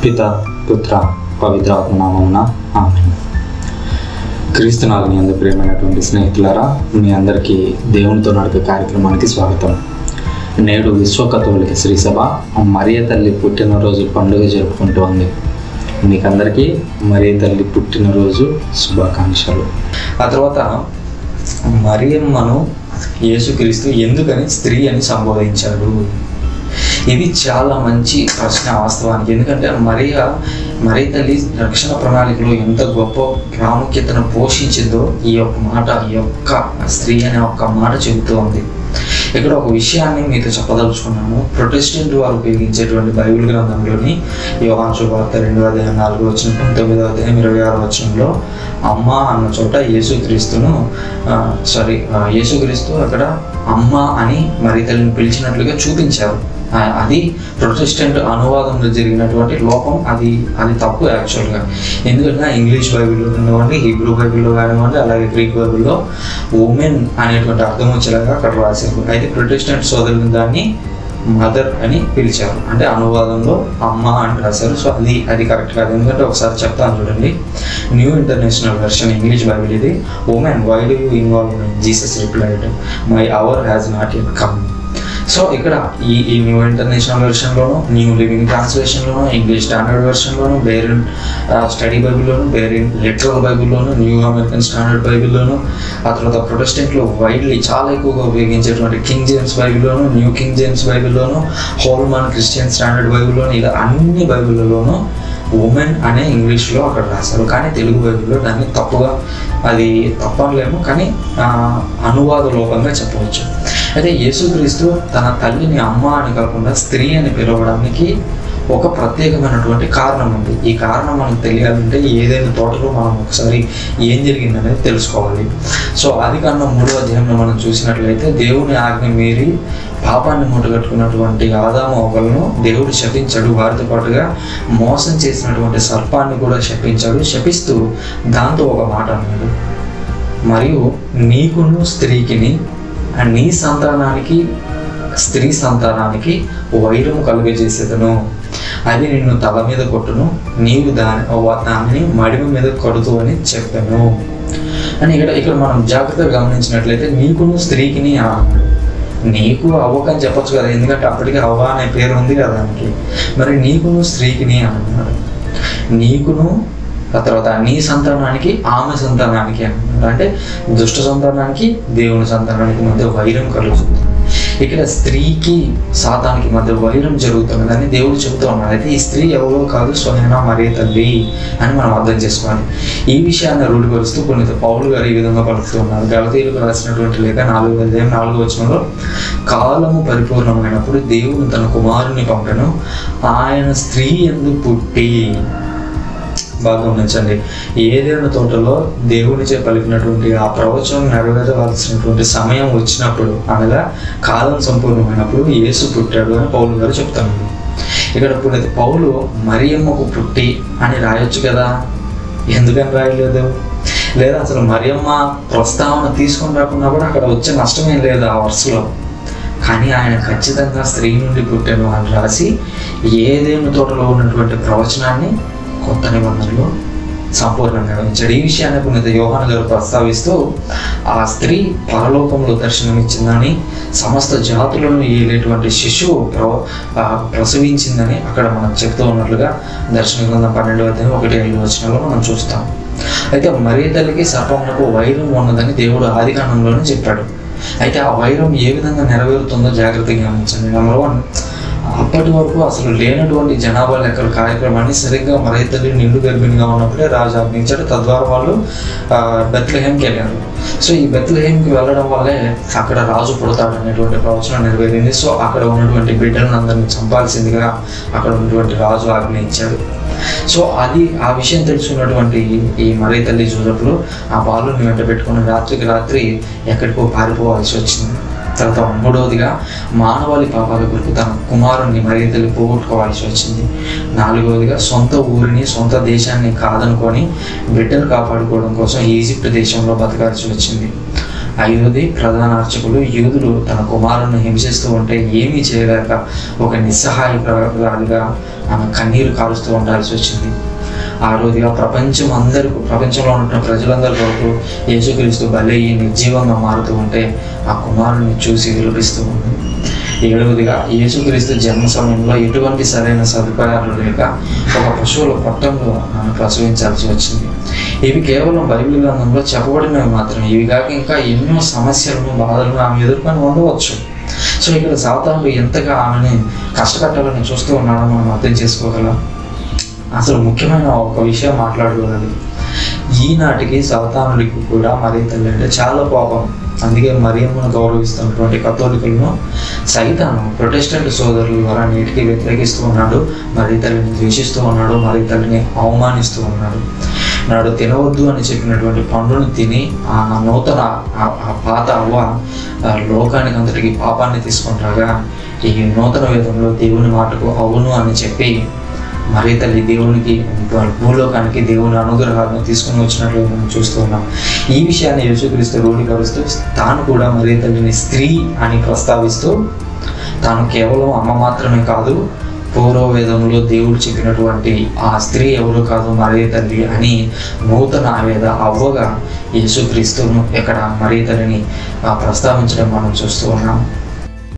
పిత పుత్ర పవిత్రాత్మ నామమున ఆమె క్రీస్తునాథుని అందు ప్రియమైనటువంటి స్నేహితులారా మీ అందరికీ దేవునితో నడిపే కార్యక్రమానికి స్వాగతం నేడు విశ్వకథోలిక శ్రీ సభ మరియ తల్లి పుట్టినరోజు పండుగ జరుపుకుంటోంది మీకందరికీ మరియ తల్లి పుట్టినరోజు శుభాకాంక్షలు ఆ తర్వాత మరియమ్మను యేసుక్రీస్తు ఎందుకని స్త్రీ అని సంబోధించాడు ఇది చాలా మంచి ప్రశ్న వాస్తవానికి ఎందుకంటే మరియ మరి తల్లి రక్షణ ప్రణాళికలో ఎంత గొప్ప ప్రాముఖ్యతను పోషించిందో ఈ యొక్క మాట ఈ యొక్క స్త్రీ అనే ఒక్క మాట చెబుతూ ఉంది ఇక్కడ ఒక విషయాన్ని మీతో చెప్పదలుచుకున్నాను ప్రొటెస్టెంట్ వారు ఉపయోగించేటువంటి బైబిల్ గ్రంథంలోని యోహాన్ శుభార్త రెండవ అధ్యాయం నాలుగో వచ్చిన పంతొమ్మిదవ అధ్యాయం ఇరవై ఆరో వచనంలో అమ్మ అన్న చోట యేసుక్రీస్తును సారీ యేసుక్రీస్తు అక్కడ అమ్మ అని మరి తల్లిని పిలిచినట్లుగా చూపించారు ఆ, అది ప్రొటెస్టెంట్ అనువాదంలో జరిగినటువంటి లోపం అది అది తప్పు యాక్చువల్గా ఎందుకంటే ఇంగ్లీష్ బైబిల్లో కానివ్వండి హీబ్రూ బైబిల్లో కానివ్వండి అలాగే గ్రీక్ బైబిల్లో ఉమెన్ అనేటువంటి అర్థం వచ్చేలాగా అక్కడ రాశారు అయితే ప్రొటెస్టెంట్ సోదరులు దాన్ని మదర్ అని పిలిచారు అంటే అనువాదంలో అమ్మ అని రాశారు సో అది అది కరెక్ట్ కాదు ఎందుకంటే ఒకసారి చెప్తాను చూడండి new international version English Bible ఇది woman why do you involve in Jesus replied my hour has not yet come so ఇక్కడ ఈ ఈ న్యూ ఇంటర్నేషనల్ వెర్షన్లోను న్యూ లివింగ్ ట్రాన్స్లేషన్లోను ఇంగ్లీష్ స్టాండర్డ్ వెర్షన్లోను బేరిన్ స్టడీ బైబిల్లోను బేరిన్ లిటరల్ బైబిల్లోను న్యూ అమెరికన్ స్టాండర్డ్ బైబిల్లోను ఆ తర్వాత ప్రొటెస్టెంట్లో వైడ్లీ చాలా ఎక్కువగా ఉపయోగించేటువంటి కింగ్ జేమ్స్ బైబిల్లోను న్యూ కింగ్ జేమ్స్ బైబిల్లోను హోల్మాన్ క్రిస్టియన్ స్టాండర్డ్ బైబిల్లోను ఇలా అన్ని బైబిల్లోనూ ఉమెన్ అనే ఇంగ్లీష్లో అక్కడ రాశారు కానీ తెలుగు బైబిల్లో దాన్ని తప్పుగా అది తప్పలేము కానీ ఆ, అనువాద లోపంగా చెప్పవచ్చు అయితే యేసుక్రీస్తు తన తల్లిని అమ్మ అని కాకుండా స్త్రీ అని పిలవడానికి ఒక ప్రత్యేకమైనటువంటి కారణం ఉంది ఈ కారణం మనకు తెలియాలంటే ఏదైనా తోటలో మనం ఒకసారి ఏం జరిగిందనేది తెలుసుకోవాలి సో అది కన్నా మూడో అధ్యాయంలో మనం చూసినట్లయితే దేవుని ఆజ్ఞ మీరి పాపాన్ని మూటగట్టుకున్నటువంటి ఆదాము ఒకలను దేవుడు శపించాడు వారితో పాటుగా మోసం చేసినటువంటి సర్పాన్ని కూడా శపించాడు శపిస్తూ దాంతో ఒక మాట అన్నాడు మరియు నీకును స్త్రీకిని ఆ నీ సంతానానికి స్త్రీ సంతానానికి వైరము కలుగజేసేదను అది నిన్ను తల మీద కొట్టును నీవు దాని దానిని మడిమ మీద కొడుతూ అని చెప్పాను అని ఇక్కడ ఇక్కడ మనం జాగ్రత్తగా గమనించినట్లయితే నీకును స్త్రీకిని అని అన్నాడు నీకు అవ్వకని చెప్పొచ్చు కదా ఎందుకంటే అప్పటికి అవ్వ అనే పేరు ఉంది కదా దానికి మరి నీకును స్త్రీకిని అని అన్నాడు నీకును ఆ తర్వాత నీ సంతానానికి ఆమె సంతానానికి అన్నాడు అంటే దుష్ట సంతానానికి దేవుని సంతానానికి మధ్య వైరం కలుగుతుంది ఇక్కడ స్త్రీకి సాతానికి మధ్య వైరం జరుగుతున్నదని దేవుడు చెబుతూ ఉన్నాడు అయితే ఈ స్త్రీ ఎవరో కాదు స్వయనా మరే తల్లి అని మనం అర్థం చేసుకోవాలి ఈ విషయాన్ని రూఢిపరుస్తూ కొన్ని పౌరులు గారు ఈ విధంగా పలుకుతూ ఉన్నారు గలతీయులకు రాసినటువంటి లేఖ నాలుగు అధ్యాయం నాలుగు వచనంలో కాలము పరిపూర్ణమైనప్పుడు దేవుడు తన కుమారుని పంపను ఆయన స్త్రీ ఎందు పుట్టి బాగా గమనించండి ఏదైనా తోటలో దేవునిచే పలికినటువంటి ఆ ప్రవచనం నెరవేరవలసినటువంటి సమయం వచ్చినప్పుడు అనగా కాలం సంపూర్ణమైనప్పుడు యేసు పుట్టాడు అని పౌలు గారు చెప్తాను ఇక్కడ ఇప్పుడు పౌలు మరియమ్మకు పుట్టి అని రాయొచ్చు కదా ఎందుకని రాయలేదు లేదా అసలు మరియమ్మ ప్రస్తావన తీసుకొని రాకుండా కూడా అక్కడ వచ్చే నష్టమేం లేదు ఆ వరుసలో కానీ ఆయన ఖచ్చితంగా స్త్రీ నుండి పుట్టాను అని రాసి ఏదేను తోటలో ఉన్నటువంటి ప్రవచనాన్ని కొత్త నిబంధనలో సంపూర్ణంగా ఉంచాడు ఈ విషయాన్ని పునీత యోహాన్ గారు ప్రస్తావిస్తూ ఆ స్త్రీ పరలోకంలో దర్శనమిచ్చిందని సమస్త జాతులను ఏలేటువంటి శిశువు ప్ర ఆ, ప్రసవించిందని అక్కడ మనం చెప్తూ ఉన్నట్లుగా దర్శన గ్రంథం పన్నెండు అధ్యాయం ఒకటి ఐదు వచనంలో మనం చూస్తాం అయితే మరీ తల్లికి సర్పమునకు వైరం ఉన్నదని దేవుడు ఆదికాండంలోనే చెప్పాడు అయితే ఆ వైరం ఏ విధంగా నెరవేరుతుందో జాగ్రత్తగా గమనించండి నెంబర్ వన్ అప్పటి వరకు అసలు లేనటువంటి జనాభా లెక్కల కార్యక్రమాన్ని సరిగ్గా మరీ తల్లి నిండు గర్భిణిగా ఉన్నప్పుడే రాజు ఆజ్ఞించాడు తద్వారా వాళ్ళు ఆ, బెత్లహేమ్కి వెళ్ళారు సో ఈ బెత్లహేమ్కి వెళ్ళడం వల్లే అక్కడ రాజు పుడతాడు అనేటువంటి ప్రవచనం నెరవేరింది సో అక్కడ ఉన్నటువంటి బిడ్డలను అందరినీ చంపాల్సిందిగా అక్కడ ఉన్నటువంటి రాజు ఆజ్ఞయించాడు సో అది ఆ విషయం తెలుసుకున్నటువంటి ఈ మరీ తల్లి జోసెఫ్లు ఆ బాలుని వెంట పెట్టుకుని రాత్రికి రాత్రి ఎక్కడికో పారిపోవాల్సి వచ్చింది తర్వాత మూడవదిగా మానవాళి పాపాల కొరకు తన కుమారుణ్ణి మరీ తల్లి పోగొట్టుకోవాల్సి వచ్చింది నాలుగవదిగా సొంత ఊరిని సొంత దేశాన్ని కాదనుకొని బిడ్డను కాపాడుకోవడం కోసం ఈజిప్ట్ దేశంలో బతకాల్సి వచ్చింది ఐదోది ప్రధాన అర్చకులు యూదులు తన కుమారుని హింసిస్తూ ఉంటే ఏమీ చేయలేక ఒక నిస్సహాయకురాలిగా ఆమె కన్నీరు కారుస్తూ ఉండాల్సి వచ్చింది ఆరోదిగా ప్రపంచం అందరికీ ప్రపంచంలో ఉంటున్న ప్రజలందరి కొరకు యేసుక్రీస్తు బలి నిర్జీవంగా మారుతూ ఉంటే ఆ కుమారుని చూసి విలపిస్తూ ఉంది ఏడవదిగా యేసుక్రీస్తు జన్మ సమయంలో ఎటువంటి సరైన సదుపాయాలు లేక ఒక పశువుల పొట్టంలో ఆమె ప్రసవించాల్సి వచ్చింది ఇవి కేవలం బైబిల్ గ్రంథంలో చెప్పబడినవి మాత్రమే ఇవి కాక ఇంకా ఎన్నో సమస్యలను బాధలను ఆమె ఎదుర్కొని ఉండవచ్చు సో ఇక్కడ సాతానుడు ఎంతగా ఆమెని కష్టపెట్టాలని చూస్తూ ఉన్నాడో మనం అర్థం చేసుకోగలం అసలు ముఖ్యమైన ఒక విషయం మాట్లాడుకోవాలి ఈనాటికి సాతానుడికి కూడా మరీ తల్లి అంటే చాలా పాపం అందుకే మరియమ్మను గౌరవిస్తున్నటువంటి కథోలికలను సైతాను ప్రొటెస్టెంట్ సోదరుల ద్వారా నేటికి వ్యతిరేకిస్తూ ఉన్నాడు మరి తల్లిని ద్వేషిస్తూ ఉన్నాడు మరి తల్లిని అవమానిస్తూ ఉన్నాడు నాడు తినవద్దు అని చెప్పినటువంటి పండును తిని ఆ నూతన ఆ- ఆ పాత అవ్వ ఆ లోకానికి అంతటికి పాపాన్ని తీసుకుంటాగా ఈ నూతన వేదంలో దేవుని మాటకు అవును అని చెప్పి మరి తల్లి దేవునికి భూలోకానికి దేవుని అనుగ్రహాలను తీసుకుని వచ్చినట్లు మనం చూస్తూ ఉన్నాం ఈ విషయాన్ని యేసుక్రీస్తు రూఢీకరుస్తూ తాను కూడా మరి తల్లిని స్త్రీ అని ప్రస్తావిస్తూ తాను కేవలం అమ్మ మాత్రమే కాదు పూర్వవేదంలో దేవుడు చెప్పినటువంటి ఆ స్త్రీ ఎవరు కాదు మరీ తల్లి అని నూతన వేద అవ్వగా యేసుక్రీస్తును ఇక్కడ మరీ తల్లిని ఆ, ప్రస్తావించడం మనం చూస్తూ ఉన్నాం